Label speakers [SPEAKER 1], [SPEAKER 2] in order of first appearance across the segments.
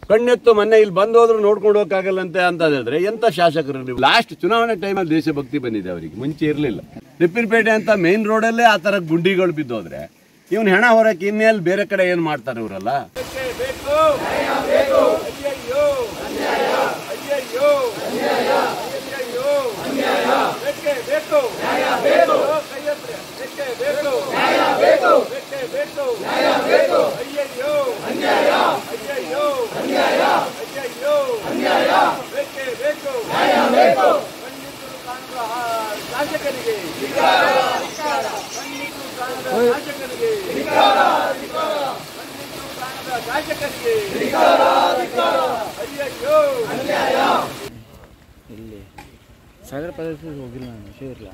[SPEAKER 1] ಕಣ್ಣೆತ್ತು ಮೊನ್ನೆ ಇಲ್ಲಿ ಬಂದು ಹೋದ್ರು ನೋಡ್ಕೊಂಡು ಹೋಗಕ್ಕಾಗಲ್ಲಂತೆ ಅಂತ ಹೇಳಿದ್ರೆ ಎಂತ ಶಾಸಕರು ನೀವು ಲಾಸ್ಟ್ ಚುನಾವಣೆ ಟೈಮಲ್ಲಿ ದೇಶಭಕ್ತಿ ಬಂದಿದೆ ಅವರಿಗೆ ಮುಂಚೆ ಇರಲಿಲ್ಲ ರಿಪ್ಪಿನಪೇಟೆ ಅಂತ ಮೇನ್ ರೋಡಲ್ಲೇ ಆ ತರ ಗುಂಡಿಗಳು ಬಿದ್ದೋದ್ರೆ ಇವನ್ ಹೆಣ ಹೊರಕ್ಕೆ ಇನ್ನೆಲ್ಲಿ ಬೇರೆ ಕಡೆ ಏನ್ ಮಾಡ್ತಾರೆ ಇವರಲ್ಲ
[SPEAKER 2] ಸಾಗರ ಪ್ರದೇಶಕ್ಕೆ ಹೋಗಿಲ್ಲ ನಾನು ವಿಷಯ ಇರಲ್ಲ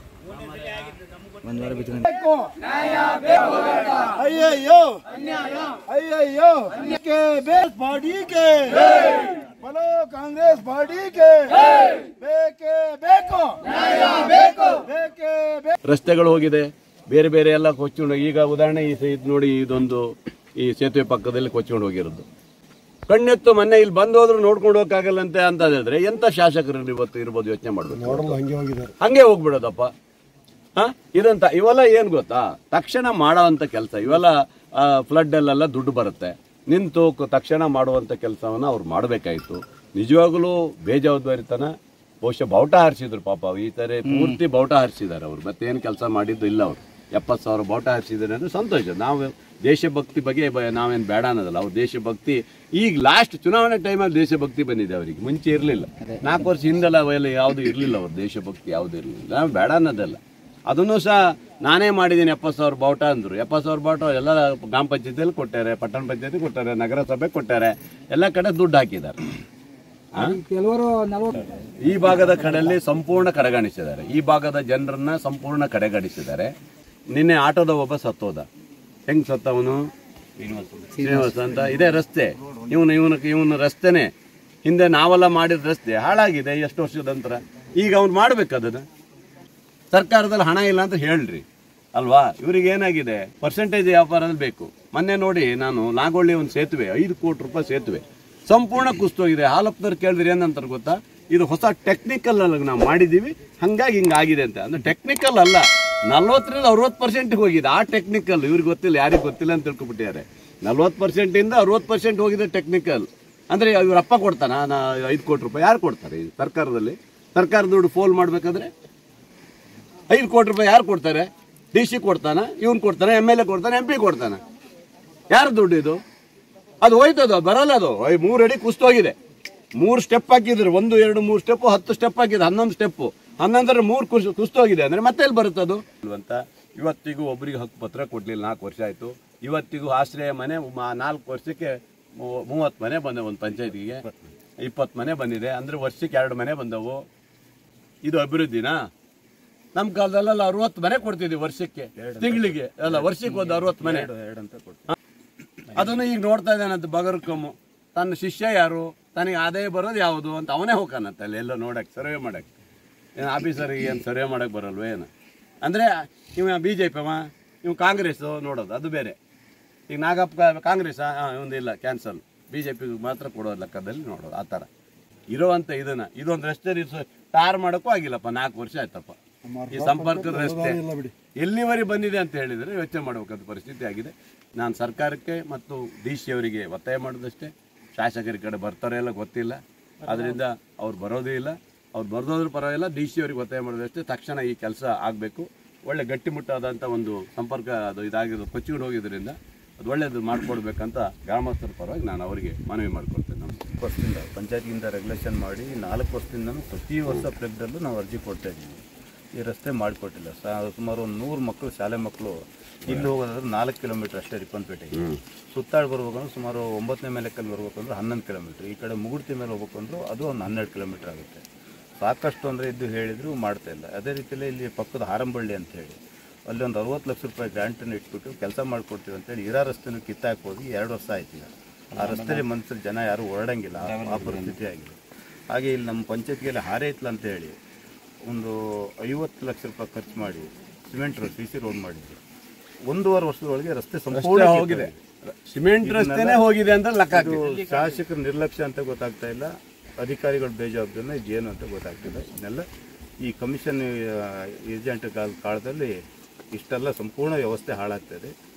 [SPEAKER 2] ಒಂದು ವಾರ ಬಿಟ್ಟು
[SPEAKER 3] ಅಯ್ಯಯ್ಯೋ ಅಯ್ಯಯ್ಯೋ के बेस पार्टी के बोलो कांग्रेस पार्टी के बेके बेको बेको बेके बे
[SPEAKER 1] ರಸ್ತೆಗಳು ಹೋಗಿದೆ ಬೇರೆ ಬೇರೆ ಎಲ್ಲ ಕೊಚ್ಕೊಂಡು ಈಗ ಉದಾಹರಣೆ ಈ ಸ- ಇದು ನೋಡಿ ಇದೊಂದು ಈ ಸೇತುವೆ ಪಕ್ಕದಲ್ಲಿ ಕೊಚ್ಕೊಂಡು ಹೋಗಿರೋದು ಕಣ್ಣೆತ್ತು ಮೊನ್ನೆ ಇಲ್ಲಿ ಬಂದು ಹೋದ್ರು ನೋಡ್ಕೊಂಡು ಹೋಗಕ್ಕಾಗಲ್ಲಂತೆ ಅಂತ ಹೇಳಿದ್ರೆ ಎಂತ ಶಾಸಕರು ಇವತ್ತು ಇರ್ಬೋದು ಯೋಚನೆ ಮಾಡ್ಬೇಕು ಹಂಗೆ ಹೋಗ್ಬಿಡೋದಪ್ಪ ಹ ಇದಂತ ಇವೆಲ್ಲ ಏನ್ ಗೊತ್ತಾ ತಕ್ಷಣ ಮಾಡೋವಂಥ ಕೆಲಸ ಇವೆಲ್ಲ ಫ್ಲಡ್ ಅಲ್ಲೆಲ್ಲ ದುಡ್ಡು ಬರುತ್ತೆ ನಿಂತು ಕ- ತಕ್ಷಣ ಮಾಡುವಂಥ ಕೆಲಸವನ್ನ ಅವ್ರು ಮಾಡಬೇಕಾಯ್ತು ನಿಜವಾಗ್ಲೂ ಬೇಜವಾಬ್ದಾರಿತನ ಬಹುಶಃ ಬಾವುಟ ಹಾರಿಸಿದ್ರು ಪಾಪ ಈ ತರ ಪೂರ್ತಿ ಬಾವುಟ ಹಾರಿಸಿದ್ದಾರೆ ಅವ್ರು ಮತ್ತೇನು ಕೆಲಸ ಮಾಡಿದ್ದು ಇಲ್ಲ ಅವ್ರು ಎಪ್ಪತ್ತು ಸಾವಿರ ಬಾವುಟ ಹಾರಿಸಿದ್ದಾರೆ ಅಂದ್ರೆ ಸಂತೋಷ ನಾವು ದೇಶಭಕ್ತಿ ಬಗ್ಗೆ ಬ- ನಾವೇನು ಬೇಡ ಅನ್ನೋದಲ್ಲ ಅವ್ರ ದೇಶಭಕ್ತಿ ಈಗ ಲಾಸ್ಟ್ ಚುನಾವಣೆ ಟೈಮಲ್ಲಿ ದೇಶಭಕ್ತಿ ಬಂದಿದೆ ಅವರಿಗೆ ಮುಂಚೆ ಇರಲಿಲ್ಲ ನಾಲ್ಕು ವರ್ಷ ಹಿಂದೆಲ್ಲ ಅವೆಲ್ಲ ಯಾವುದು ಇರಲಿಲ್ಲ ಅವ್ರ ದೇಶಭಕ್ತಿ ಯಾವುದು ಇರಲಿಲ್ಲ ನಾವು ಬೇಡ ಅನ್ನೋದಲ್ಲ ಅದನ್ನು ಸಹ ನಾನೇ ಮಾಡಿದ್ದೀನಿ ಎಪ್ಪತ್ತು ಸಾವಿರ ಬಾವುಟ ಅಂದರು ಎಪ್ಪತ್ತು ಸಾವಿರ ಬಾವುಟ ಎಲ್ಲ ಗ್ರಾಮ ಪಂಚಾಯತಿಯಲ್ಲಿ ಕೊಟ್ಟಾರೆ ಪಟ್ಟಣ ಪಂಚಾಯತಿ ಕೊಟ್ಟಾರೆ ನಗರಸಭೆ ಕೊಟ್ಟಾರೆ ಎಲ್ಲ ಕಡೆ ದುಡ್ಡು ಹಾಕಿದ್ದಾರೆ ಆ?
[SPEAKER 2] ಕೆಲವರು ನಲವತ್ತು
[SPEAKER 1] ಈ ಭಾಗದ ಕಡೆಯಲ್ಲಿ ಸಂಪೂರ್ಣ ಕಡೆಗಣಿಸಿದ್ದಾರೆ ಈ ಭಾಗದ ಜನರನ್ನ ಸಂಪೂರ್ಣ ಕಡೆಗಣಿಸಿದ್ದಾರೆ ನಿನ್ನೆ ಆಟೋದ ಒಬ್ಬ ಸತ್ತೋದ ಹೆಂಗ್ ಸತ್ತವನು ಶ್ರೀನಿವಾಸ ಅಂತ ಇದೇ ರಸ್ತೆ ಇವನು ಇವನು ಇವನು ರಸ್ತೆನೆ ಹಿಂದೆ ನಾವೆಲ್ಲ ಮಾಡಿದ ರಸ್ತೆ ಹಾಳಾಗಿದೆ ಎಷ್ಟು ವರ್ಷದ ನಂತರ ಈಗ ಅವ್ನು ಮಾಡ್ಬೇಕು ಅದನ್ನ ಸರ್ಕಾರದಲ್ಲಿ ಹಣ ಇಲ್ಲ ಅಂತ ಹೇಳ್ರಿ ಅಲ್ವಾ ಇವ್ರಿಗೆ ಏನಾಗಿದೆ ಪರ್ಸೆಂಟೇಜ್ ವ್ಯಾಪಾರದಲ್ಲಿ ಬೇಕು ಮೊನ್ನೆ ನೋಡಿ ನಾನು ನಾಗೊಳ್ಳಿ ಒಂದು ಸೇತುವೆ ಐದು ಕೋಟಿ ರೂಪಾಯಿ ಸೇತುವೆ ಸಂಪೂರ್ಣ ಕುಸ್ತೋಗಿದೆ ಹಾಲಪ್ಪದವ್ರು ಕೇಳಿದ್ರೆ ಏನಂತಾರೆ ಗೊತ್ತಾ ಇದು ಹೊಸ ಟೆಕ್ನಿಕಲ್ ಅಲ್ಲ ನಾವು ಮಾಡಿದ್ದೀವಿ ಹಂಗಾಗಿ ಹಿಂಗಾಗಿದೆ ಅಂತ ಅಂದ್ರೆ ಟೆಕ್ನಿಕಲ್ ಅಲ್ಲ ನಲ್ವತ್ತರಿಂದ ಅರವತ್ತು ಪರ್ಸೆಂಟ್ ಹೋಗಿದೆ ಆ ಟೆಕ್ನಿಕಲ್ ಇವ್ರಿಗೆ ಗೊತ್ತಿಲ್ಲ ಯಾರಿಗೆ ಗೊತ್ತಿಲ್ಲ ಅಂತ ತಿಳ್ಕೊಬಿಟ್ಟಿದ್ದಾರೆ ನಲ್ವತ್ತು ಪರ್ಸೆಂಟಿಂದ ಅರವತ್ತು ಪರ್ಸೆಂಟ್ ಹೋಗಿದೆ ಟೆಕ್ನಿಕಲ್ ಅಂದ್ರೆ ಇವ್ರ ಅಪ್ಪ ಕೊಡ್ತಾನ ನಾ ಐದು ಕೋಟಿ ರೂಪಾಯಿ ಯಾರು ಕೊಡ್ತಾರೆ ಈ ಸರ್ಕಾರದಲ್ಲಿ ಸರ್ಕಾರ ದುಡ್ಡು ಫೋಲ್ ಮಾಡ್ಬೇಕಾದ್ರೆ ಐದು ಕೋಟಿ ರೂಪಾಯಿ ಯಾರು ಕೊಡ್ತಾರೆ ಡಿ ಸಿ ಕೊಡ್ತಾನ ಇವನ್ ಕೊಡ್ತಾನೆ ಎಮ್ ಎಲ್ ಎ ಕೊಡ್ತಾನೆ ಎಂ ಪಿ ಕೊಡ್ತಾನೆ ಯಾರು ದುಡ್ಡು ಇದು ಅದು ಹೋಯ್ತದು ಬರಲ್ಲ ಅದು ಐ- ಮೂರು ಅಡಿ ಕುಸ್ತೋಗಿದೆ ಮೂರು ಸ್ಟೆಪ್ ಹಾಕಿದ್ರು ಒಂದು ಎರಡು ಮೂರು ಸ್ಟೆಪ್ ಹತ್ತು ಸ್ಟೆಪ್ ಹಾಕಿದ್ರು ಹನ್ನೊಂದು ಸ್ಟೆಪ್ ಹನ್ನೊಂದರ ಮೂರು ಕುಸ್ ಕುಸ್ತೋಗಿದೆ ಅಂದ್ರೆ ಮತ್ತೆ ಎಲ್ಲಿ ಬರುತ್ತದು ಅಂತ ಇವತ್ತಿಗೂ ಒಬ್ಬರಿಗೆ ಹಕ್ಕು ಪತ್ರ ಕೊಡ್ಲಿಲ್ಲ ನಾಲ್ಕು ವರ್ಷ ಆಯ್ತು ಇವತ್ತಿಗೂ ಆಶ್ರಯ ಮನೆ ಮ- ನಾಲ್ಕು ವರ್ಷಕ್ಕೆ ಮೂವತ್ತು ಮನೆ ಬಂದವು ಒಂದು ಪಂಚಾಯತಿಗೆ ಇಪ್ಪತ್ತು ಮನೆ ಬಂದಿದೆ ಅಂದ್ರೆ ವರ್ಷಕ್ಕೆ ಎರಡು ಮನೆ ಬಂದವು ಇದು ಅಭಿವೃದ್ಧಿನಾ ನಮ್ಮ ಕಾಲದಲ್ಲೆಲ್ಲ ಅರವತ್ತು ಮನೆ ಕೊಡ್ತಿದ್ವಿ ವರ್ಷಕ್ಕೆ ತಿಂಗಳಿಗೆ ಅಲ್ಲ ವರ್ಷಕ್ಕೆ ಒಂದು ಅರವತ್ತು ಮನೆ ಹ? ಅದನ್ನು ಈಗ ನೋಡ್ತಾ ಇದ್ದಾನಂತ ಬಗರ್ಕಮ್ಮು ತನ್ನ ಶಿಷ್ಯ ಯಾರು ತನಗೆ ಆದಾಯ ಬರೋದು ಯಾವುದು ಅಂತ ಅವನೇ ಹೋಗ್ತಾನಂತ ಅಲ್ಲಿ ಎಲ್ಲ ನೋಡಕ್ ಸರ್ವೆ ಮಾಡಕ್ ಏನು ಆಫೀಸರಿಗೆ ಏನು ಸರ್ವೆ ಮಾಡಕ್ ಬರಲ್ವ ಏನು ಅಂದ್ರೆ ಇವ ಬಿ ಜೆ ಪಿ ಅವ ಇವ್ ಕಾಂಗ್ರೆಸ್ ನೋಡೋದು ಅದು ಬೇರೆ ಈಗ ನಾಗಪ್ಪ ಕಾಂಗ್ರೆಸ್ ಒಂದು ಇಲ್ಲ ಕ್ಯಾನ್ಸಲ್ ಬಿ ಜೆ ಪಿಗೆ ಮಾತ್ರ ಕೊಡೋ ಲೆಕ್ಕದಲ್ಲಿ ನೋಡೋದು ಆ ಥರ ಇರುವಂತ ಇದನ್ನ ಇದೊಂದು ರಸ್ತೆ ಟಾರ್ ಮಾಡೋಕ್ಕೂ ಆಗಿಲ್ಲಪ್ಪ ನಾಲ್ಕು ವರ್ಷ ಆಯ್ತಪ್ಪ ಈ ಸಂಪರ್ಕದ ರಸ್ತೆ ಎಲ್ಲಿವರೆಗೆ ಬಂದಿದೆ ಅಂತ ಹೇಳಿದ್ರೆ ಯೋಚನೆ ಮಾಡಬೇಕಾದ ಪರಿಸ್ಥಿತಿ ಆಗಿದೆ ನಾನು ಸರ್ಕಾರಕ್ಕೆ ಮತ್ತು ಡಿ ಸಿ ಅವರಿಗೆ ಒತ್ತಾಯ ಮಾಡೋದಷ್ಟೇ ಶಾಸಕರ ಕಡೆ ಬರ್ತಾರೆ ಇಲ್ಲ ಗೊತ್ತಿಲ್ಲ ಅದರಿಂದ ಅವ್ರು ಬರೋದೇ ಇಲ್ಲ ಅವ್ರು ಬರ್ದೋದ್ರ ಪರವಾಗಿಲ್ಲ ಡಿ ಸಿ ಅವರಿಗೆ ಒತ್ತಾಯ ಮಾಡೋದಷ್ಟೇ ತಕ್ಷಣ ಈ ಕೆಲಸ ಆಗಬೇಕು ಒಳ್ಳೆ ಗಟ್ಟಿಮುಟ್ಟಾದಂಥ ಒಂದು ಸಂಪರ್ಕ ಅದು ಇದಾಗಿರೋದು ಕೊಚ್ಚಿಕೊಂಡು ಹೋಗಿದ್ರಿಂದ ಅದು ಒಳ್ಳೇದು ಮಾಡಿಕೊಡ್ಬೇಕಂತ ಗ್ರಾಮಸ್ಥರ ಪರವಾಗಿ ನಾನು ಅವರಿಗೆ ಮನವಿ ಮಾಡ್ಕೊಡ್ತೇನೆ ನಮಸ್ತೆ
[SPEAKER 4] ವರ್ಷದಿಂದ ಪಂಚಾಯತಿಯಿಂದ ರೆಗ್ಯುಲೇಷನ್ ಮಾಡಿ ನಾಲ್ಕು ವರ್ಷದಿಂದ ಪ್ರತಿ ವರ್ಷ ಪ್ರೆಗ್ದಲ್ಲೂ ನಾವು ಅರ್ಜಿ ಕೊಡ್ತಾ ಇದ್ದೀವಿ ಈ ರಸ್ತೆ ಮಾಡಿಕೊಟ್ಟಿಲ್ಲ ಸಾ ಸುಮಾರು ಒಂದು ನೂರು ಮಕ್ಕಳು ಶಾಲೆ ಮಕ್ಕಳು ಇಲ್ಲಿ ಹೋಗೋದಾದ್ರೆ ನಾಲ್ಕು ಕಿಲೋಮೀಟರ್ ಅಷ್ಟೇ ರಿಪ್ಪನ್ಪೇಟೆಗೆ ಸುತ್ತಾಡಿ ಬರ್ಬೇಕಂದ್ರೆ ಸುಮಾರು ಒಂಬತ್ತನೇ ಮೇಲೆಕ್ಕಲ್ಲಿ ಬರ್ಬೇಕಂದ್ರೆ ಹನ್ನೊಂದು ಕಿಲೋಮೀಟ್ರ್ ಈ ಕಡೆ ಮುಗುಡ್ತಿ ಮೇಲೆ ಹೋಗ್ಬೇಕಂದ್ರೂ ಅದು ಒಂದು ಹನ್ನೆರಡು ಕಿಲೋಮೀಟ್ರ್ ಆಗುತ್ತೆ ಸಾಕಷ್ಟು ಅಂದರೆ ಇದ್ದು ಹೇಳಿದ್ರು ಮಾಡ್ತಾ ಇಲ್ಲ ಅದೇ ರೀತಿಯಲ್ಲೇ ಇಲ್ಲಿ ಪಕ್ಕದ ಹಾರಂಬಳ್ಳಿ ಅಂತ ಹೇಳಿ ಅಲ್ಲಿ ಒಂದು ಅರವತ್ತು ಲಕ್ಷ ರೂಪಾಯಿ ಗ್ರಾಂಟನ್ನು ಇಟ್ಬಿಟ್ಟು ಕೆಲಸ ಮಾಡಿಕೊಡ್ತೀವಿ ಅಂತೇಳಿ ಇರೋ ರಸ್ತೆನೂ ಕಿತ್ತಾಕಿ ಹೋಗಿ ಎರಡು ವರ್ಷ ಆಯ್ತು ಈಗ ಆ ರಸ್ತೆಯಲ್ಲಿ ಮನುಷ್ಯರು ಜನ ಯಾರು ಓಡಾಡಂಗಿಲ್ಲ ಆ- ಆ ಪರಿಸ್ಥಿತಿ ಆಗಿದೆ ಹಾಗೆ ಇಲ್ಲಿ ನಮ್ಮ ಪಂಚಾಯತ್ಗೆಲ್ಲಿ ಹಾರೆ ಇತ್ಲ ಅಂತ ಹೇಳಿ ಒಂದು ಐವತ್ತು ಲಕ್ಷ ರೂಪಾಯಿ ಖರ್ಚು ಮಾಡಿ cement road C C road ಮಾಡಿದ್ವಿ ಒಂದೂವರೆ ವರ್ಷದೊಳಗೆ ರಸ್ತೆ ಸಂಪೂರ್ಣ ಹೋಗಿದೆ
[SPEAKER 1] ಸಿಮೆಂಟ್ ರಸ್ತೆನೇ ಹೋಗಿದೆ ಅಂತ ಲೆಕ್ಕ
[SPEAKER 4] ಇದು
[SPEAKER 1] ಹಾಕಿ
[SPEAKER 4] ಶಾಸಕರ ನಿರ್ಲಕ್ಷ್ಯ ಅಂತ ಗೊತ್ತಾಗ್ತಾ ಇಲ್ಲ ಅಧಿಕಾರಿಗಳ ಬೇಜವಾಬ್ದಾರಿನ ಇದೇನು ಅಂತ ಗೊತ್ತಾಗ್ತಿಲ್ಲ ಇದನ್ನೆಲ್ಲ ಈ ಕಮಿಷನ್ ಏಜೆಂಟ್ ಕಾಲದಲ್ಲಿ ಇಷ್ಟೆಲ್ಲ ಸಂಪೂರ್ಣ ವ್ಯವಸ್ಥೆ ಹಾಳಾಗ್ತದೆ